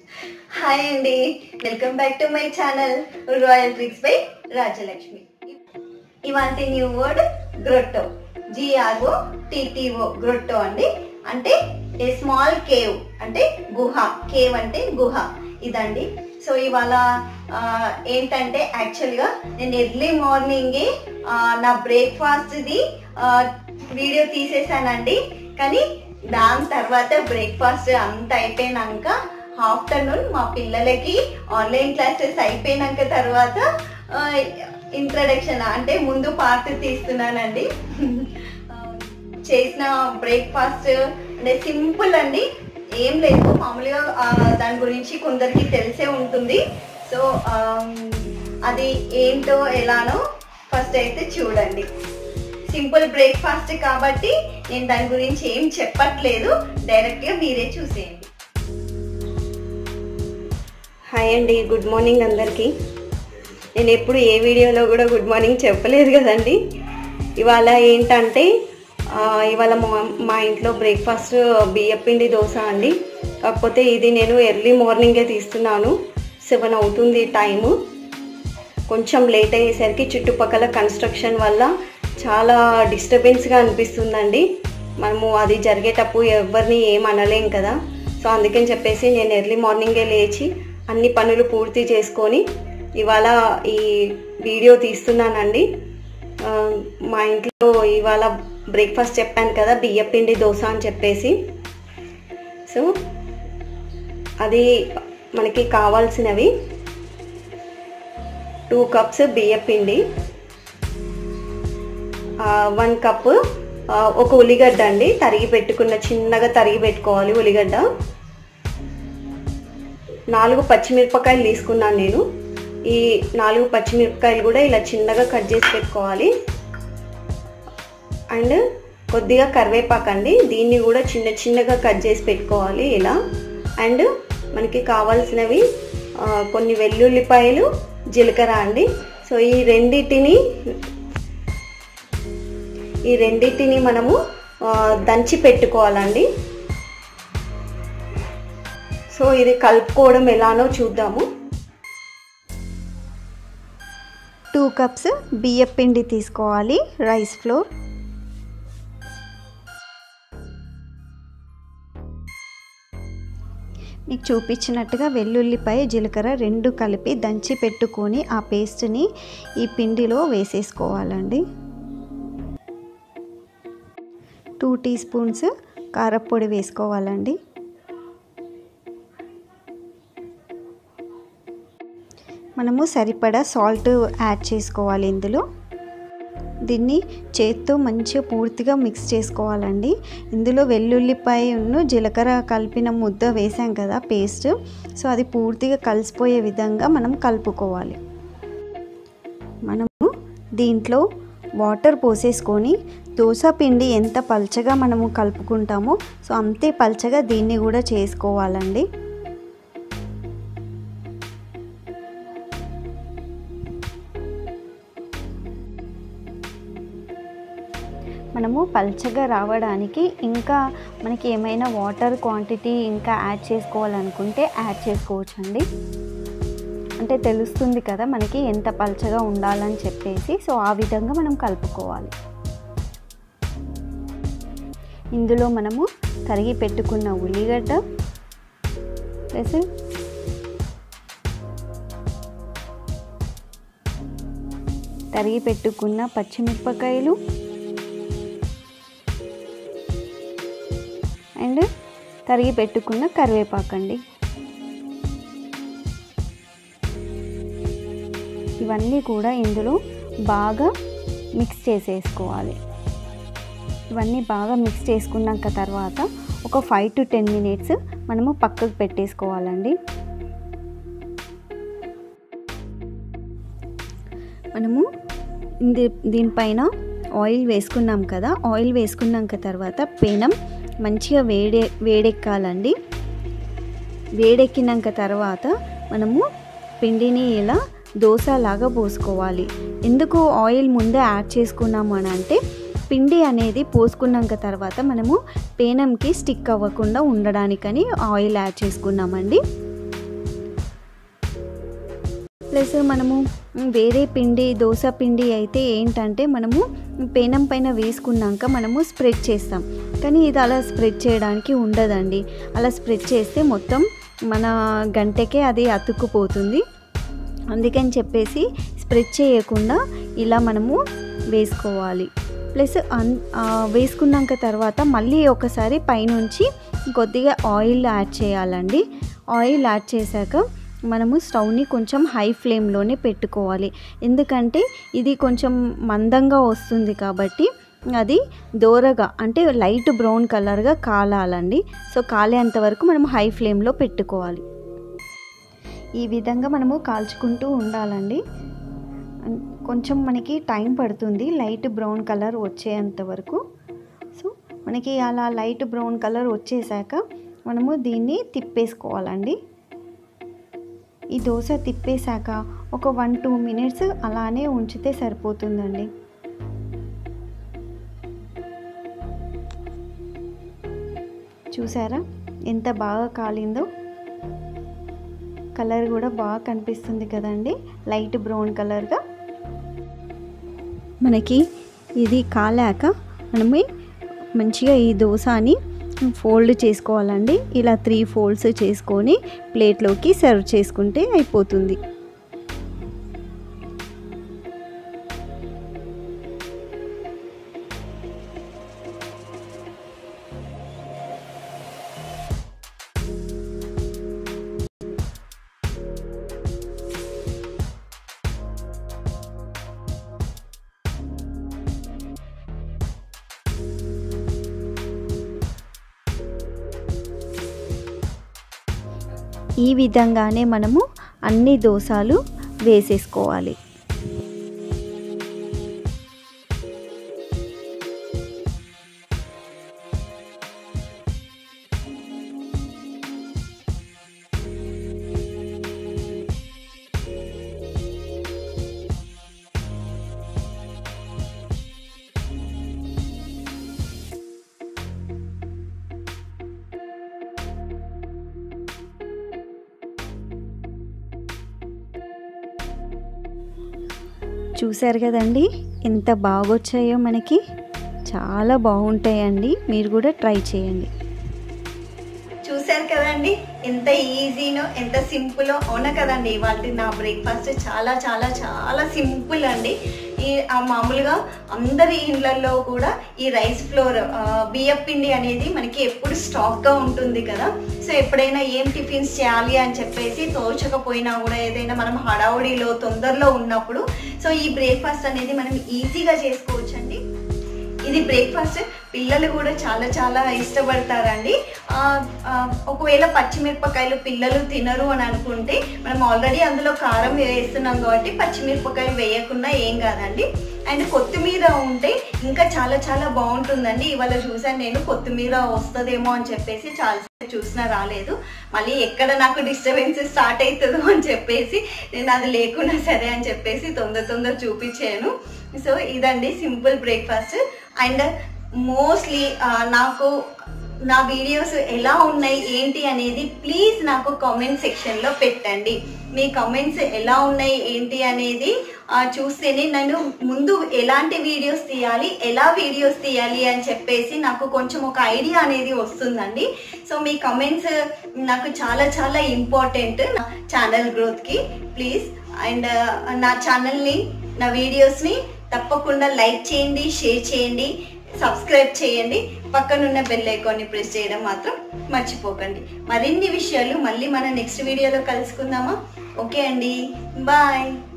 hi అండి welcome back to my channel Royal Tricks by Rajalakshmi ఇవాంటి new word grotto G R O T T O grotto అండి అంటే a small cave అంటే గుహ కేవ్ అంటే గుహ ఇదండి సో ఇవాళ ఆ, ఏంటంటే యాక్చువల్గా నేను ఎర్లీ మార్నింగే ఆ, నా బ్రేక్ఫాస్ట్ది వీడియో తీసేసానండి కానీ దాని తర్వాత బ్రేక్ఫాస్ట్ అంత అయిపోయినాక ఆఫ్టర్నూన్ మా పిల్లలకి ఆన్లైన్ క్లాసెస్ అయిపోయినాక తర్వాత ఇంట్రడక్షన్ అంటే ముందు పార్ట్ తీస్తున్నానండి ఆ, చేసిన బ్రేక్ఫాస్ట్ అంటే సింపుల్ అండి ఏం లేదు మామూలుగా ఆ, దాని గురించి కొందరికి తెలిసే ఉంటుంది సో అది ఏంటో ఎలానో ఫస్ట్ అయితే చూడండి సింపుల్ బ్రేక్ఫాస్ట్ కాబట్టి నేను దాని గురించి ఏం చెప్పట్లేదు డైరెక్ట్గా మీరే చూసేయండి హాయ్ అండి గుడ్ మార్నింగ్ అందరికీ నేను ఎప్పుడు ఏ వీడియోలో కూడా గుడ్ మార్నింగ్ చెప్పలేదు కదండి ఇవాళ ఏంటంటే ఆ, ఇవాళ మా మా ఇంట్లో బ్రేక్ఫాస్ట్ బియ్యపిండి దోశ అండి కాకపోతే ఇది నేను ఎర్లీ మార్నింగే తీస్తున్నాను సెవెన్ అవుతుంది టైము కొంచెం లేట్ అయ్యేసరికి చుట్టుపక్కల కన్స్ట్రక్షన్ వల్ల చాలా డిస్టర్బెన్స్గా అనిపిస్తుందండి మనము అది జరిగేటప్పుడు ఎవరిని ఏం అనలేం కదా సో అందుకని చెప్పేసి నేను ఎర్లీ మార్నింగే లేచి అన్ని పనులు పూర్తి చేసుకొని ఇవాళ ఈ వీడియో తీస్తున్నానండి ఆ, మా ఇంట్లో ఇవాళ బ్రేక్ఫాస్ట్ చెప్పాను కదా బియ్యపిండి దోశ అని చెప్పేసి సో అది మనకి కావాల్సినవి టూ కప్స్ బియ్యపిండి వన్ కప్ ఒక ఉల్లిగడ్డ అండి తరిగి పెట్టుకున్న చిన్నగా తరిగి పెట్టుకోవాలి ఉల్లిగడ్డ నాలుగు పచ్చిమిరపకాయలు తీసుకున్నాను నేను ఈ నాలుగు పచ్చిమిరపకాయలు కూడా ఇలా చిన్నగా కట్ చేసి పెట్టుకోవాలి అండ్ కొద్దిగా కరివేపాకు అండి దీన్ని కూడా చిన్న చిన్నగా కట్ చేసి పెట్టుకోవాలి ఇలా అండ్ మనకి కావాల్సినవి ఆ, కొన్ని వెల్లుల్లిపాయలు జీలకర్ర అండి సో ఈ రెండింటిని ఈ రెండింటిని మనము ఆ, దంచి పెట్టుకోవాలండి సో ఇది కలుపుకోవడం ఎలానో చూద్దాము టూ కప్స్ బియ్యం పిండి తీసుకోవాలి రైస్ ఫ్లోర్ మీకు చూపించినట్టుగా వెల్లుల్లిపాయ జీలకర్ర రెండు కలిపి దంచి పెట్టుకొని ఆ పేస్ట్ని ఈ పిండిలో వేసేసుకోవాలండి టూ టీ స్పూన్స్ కారపొడి వేసుకోవాలండి మనము సరిపడా సాల్ట్ యాడ్ చేసుకోవాలి ఇందులో దీన్ని చేత్తో మంచిగా పూర్తిగా మిక్స్ చేసుకోవాలండి ఇందులో వెల్లుల్లిపాయను జీలకర్ర కలిపిన ముద్ద వేసాం కదా పేస్ట్ సో అది పూర్తిగా కలిసిపోయే విధంగా మనం కలుపుకోవాలి మనము దీంట్లో వాటర్ పోసేసుకొని దోశ పిండి ఎంత పల్చగా మనము కలుపుకుంటామో సో అంతే పల్చగా దీన్ని కూడా చేసుకోవాలండి మనము పల్చగా రావడానికి ఇంకా మనకి ఏమైనా వాటర్ క్వాంటిటీ ఇంకా యాడ్ చేసుకోవాలనుకుంటే యాడ్ చేసుకోవచ్చండి అంటే తెలుస్తుంది కదా మనకి ఎంత పల్చగా ఉండాలని చెప్పేసి సో ఆ విధంగా మనం కలుపుకోవాలి ఇందులో మనము తరిగి పెట్టుకున్న ఉల్లిగడ్డ ప్లస్ తరిగి పెట్టుకున్న పచ్చిమిరపకాయలు అండ్ తరిగి పెట్టుకున్న కరివేపాకండి ఇవన్నీ కూడా ఇందులో బాగా మిక్స్ చేసేసుకోవాలి ఇవన్నీ బాగా మిక్స్ చేసుకున్నాక తర్వాత ఒక ఫైవ్ టు టెన్ మినిట్స్ మనము పక్కకు పెట్టేసుకోవాలండి మనము ఇది దీనిపైన ఆయిల్ వేసుకున్నాం కదా ఆయిల్ వేసుకున్నాక తర్వాత పెనం మంచిగా వేడే వేడెక్కాలండి వేడెక్కినాక తర్వాత మనము పిండిని ఇలా దోశలాగా పోసుకోవాలి ఎందుకు ఆయిల్ ముందే యాడ్ చేసుకున్నాము అని అంటే పిండి అనేది పోసుకున్నాక తర్వాత మనము పేనంకి స్టిక్ అవ్వకుండా ఉండడానికని ఆయిల్ యాడ్ చేసుకున్నామండి ప్లస్ మనము వేరే పిండి దోశ పిండి అయితే ఏంటంటే మనము పేనం పైన వేసుకున్నాక మనము స్ప్రెడ్ చేస్తాం కానీ ఇది అలా స్ప్రెడ్ చేయడానికి ఉండదండి అలా స్ప్రెడ్ చేస్తే మొత్తం మన గంటకే అది అతుక్కుపోతుంది అందుకని చెప్పేసి స్ప్రెడ్ చేయకుండా ఇలా మనము వేసుకోవాలి ప్లస్ అన్ ఆ, వేసుకున్నాక తర్వాత మళ్ళీ ఒకసారి పైనుంచి కొద్దిగా ఆయిల్ యాడ్ చేయాలండి ఆయిల్ యాడ్ చేశాక మనము స్టవ్ని కొంచెం హై ఫ్లేమ్లోనే పెట్టుకోవాలి ఎందుకంటే ఇది కొంచెం మందంగా వస్తుంది కాబట్టి అది దోరగా అంటే లైట్ బ్రౌన్ కలర్గా కాలాలండి సో కాలేంత వరకు మనం హై ఫ్లేమ్లో పెట్టుకోవాలి ఈ విధంగా మనము కాల్చుకుంటూ ఉండాలండి అన్- కొంచెం మనకి టైం పడుతుంది లైట్ బ్రౌన్ కలర్ వచ్చేంత వరకు సో మనకి అలా లైట్ బ్రౌన్ కలర్ వచ్చేసాక మనము దీన్ని తిప్పేసుకోవాలండి ఈ దోశ తిప్పేశాక ఒక వన్ టూ మినిట్స్ అలానే ఉంచితే సరిపోతుందండి చూసారా ఎంత బాగా కాలిందో కలర్ కూడా బాగా కనిపిస్తుంది కదండి లైట్ బ్రౌన్ కలర్గా మనకి ఇది కాలాక మనమే మంచిగా ఈ దోశని ఫోల్డ్ చేసుకోవాలండి ఇలా త్రీ ఫోల్డ్స్ చేసుకొని ప్లేట్లోకి సర్వ్ చేసుకుంటే అయిపోతుంది ఈ విధంగానే మనము అన్ని దోశలు వేసేసుకోవాలి చూశారు కదండి ఎంత బాగొచ్చాయో మనకి చాలా బాగుంటాయండి మీరు కూడా ట్రై చేయండి చూశారు కదండి ఎంత ఈజీనో ఎంత సింపుల్ అవునా కదండి ఇవాళ నా బ్రేక్ఫాస్ట్ చాలా చాలా చాలా సింపుల్ అండి ఈ ఆ మామూలుగా అందరి ఇళ్ళల్లో కూడా ఈ రైస్ ఫ్లోర్ బియ్యం పిండి అనేది మనకి ఎప్పుడు స్టాక్గా ఉంటుంది కదా సో ఎప్పుడైనా ఏం టిఫిన్స్ చేయాలి అని చెప్పేసి తోచకపోయినా కూడా ఏదైనా మనం హడావుడిలో తొందరలో ఉన్నప్పుడు సో ఈ బ్రేక్ఫాస్ట్ అనేది మనం ఈజీగా చేసుకోవచ్చండి ఇది బ్రేక్ఫాస్ట్ పిల్లలు కూడా చాలా చాలా ఇష్టపడతారండి ఆ, ఆ, ఒకవేళ పచ్చిమిరపకాయలు పిల్లలు తినరు అని అనుకుంటే మనం ఆల్రెడీ అందులో కారం వేస్తున్నాం కాబట్టి పచ్చిమిరపకాయలు వేయకుండా ఏం కాదండి అండ్ కొత్తిమీర ఉంటే ఇంకా చాలా చాలా బాగుంటుందండి ఇవాళ చూసాను నేను కొత్తిమీర వస్తుందేమో అని చెప్పేసి చాలా చూసినా రాలేదు మళ్ళీ ఎక్కడ నాకు డిస్టర్బెన్స్ స్టార్ట్ అవుతుందో అని చెప్పేసి నేను అది లేకున్నా సరే అని చెప్పేసి తొందర తొందర చూపించాను సో ఇదండి సింపుల్ బ్రేక్ఫాస్ట్ అండ్ మోస్ట్లీ నాకు నా వీడియోస్ ఎలా ఉన్నాయి ఏంటి అనేది ప్లీజ్ నాకు కామెంట్ సెక్షన్లో పెట్టండి మీ కామెంట్స్ ఎలా ఉన్నాయి ఏంటి అనేది ఆ, చూస్తేనే నేను ముందు ఎలాంటి వీడియోస్ తీయాలి ఎలా వీడియోస్ తీయాలి అని చెప్పేసి నాకు కొంచెం ఒక ఐడియా అనేది వస్తుందండి సో మీ కమెంట్స్ నాకు చాలా చాలా ఇంపార్టెంట్ నా ఛానల్ గ్రోత్కి ప్లీజ్ అండ్ నా ఛానల్ని నా వీడియోస్ని తప్పకుండా లైక్ చేయండి షేర్ చేయండి సబ్స్క్రైబ్ చేయండి పక్కనున్న బెల్ ఐకాన్ని ప్రెస్ చేయడం మాత్రం మర్చిపోకండి మరిన్ని విషయాలు మళ్ళీ మన నెక్స్ట్ వీడియోలో కలుసుకుందామా ఓకే అండి బాయ్